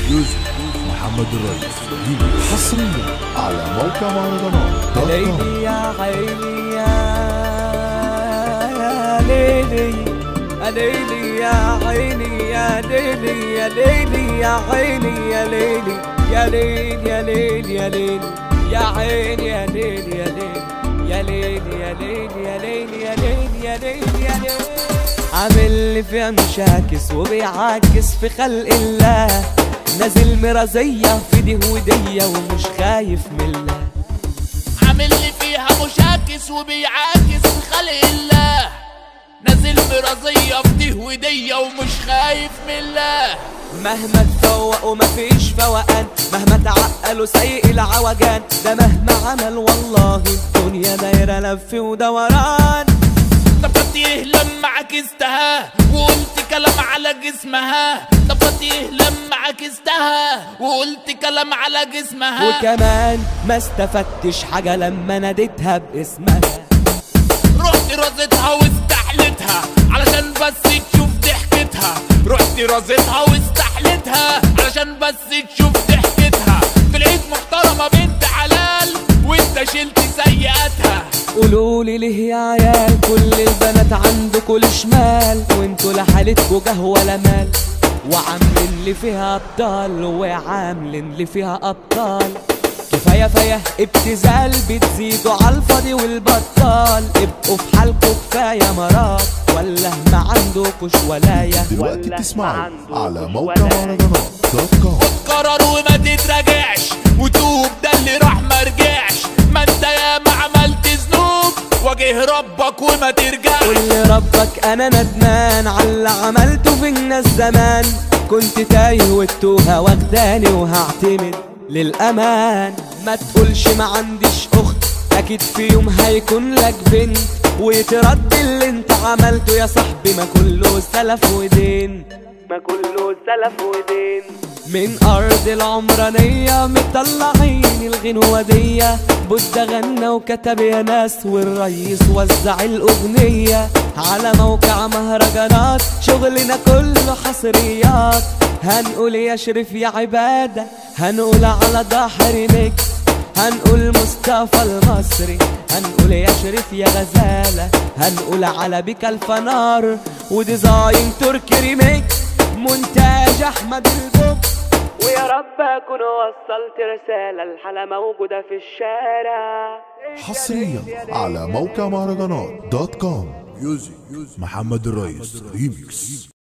يوسف محمد الرئيس حصريا على موقع مهرجانات دوت كوم. ليلي يا عيني يا ليلي يا ليلي يا عيني يا ليلي يا ليلي يا عيني يا ليلي يا ليل يا ليل يا ليل يا عيني يا ليل يا ليل يا ليل يا ليل يا ليل يا ليل يا ليل يا ليل عامل لي فيها مشاكس وبيعاكس في خلق الله نازل مرازية في دي ودية ومش خايف من الله عامل لي فيها مشاكس وبيعاكس في خلق الله نازل مرازية في دي ودية ومش خايف من الله مهما تفوق ومفيش فوقان مهما تعقل وسيء العوجان ده مهما عمل والله الدنيا دايرة لف ودوران طب يهلم عكستها وقلت كلام على جسمها طب يهلم عكستها وقلت كلام على جسمها وكمان ما استفدتش حاجة لما ناديتها باسمها رحت رازتها واستحلتها علشان بس تشوف ضحكتها رحت رازتها واستحلتها علشان بس تشوف ضحكتها طلعت محترمة بنت حلال وانت شلت سيئاتها قولولي ليه يا عيال كل البنات عندكوا شمال وانتوا لا حالتكوا جه ولا مال وعاملين لي فيها ابطال وعاملين لي فيها ابطال كفايه فيا ابتذال بتزيدوا على الفاضي والبطال ابقوا في حالكوا كفايه مرات ولا ما عندكوش ولايه دلوقتي بتسمعوا على موقع مهرجانات دوت كوم قرر وما تتراجعش وتوب ده اللي راح ما رجعش ما انت يا ما عملت ذنوب واجه ربك وما ترجعش قول لربك انا ندمان على اللي عملته في الناس زمان كنت تايه والتوهه واخداني وهعتمد للامان ما تقولش ما عنديش اخت اكيد في يوم هيكون لك بنت ويترد اللي انت عملته يا صاحبي ما كله سلف ودين ما كله سلف ودين من ارض العمرانيه مطلعين الغنوه دي بودة غنى وكتب يا ناس والريس وزع الاغنيه على موقع مهرجانات شغلنا كله حصريات هنقول يا شريف يا عباده هنقول على ضحر ميكس هنقول مصطفى المصري هنقول يا شريف يا غزالة هنقول على بيك الفنار وديزاين تركي ريميكس مونتاج احمد البوب ويا رب اكون وصلت رسالة الحالة موجودة في الشارع حصريا على موقع مهرجانات دوت كوم محمد الرئيس ريميكس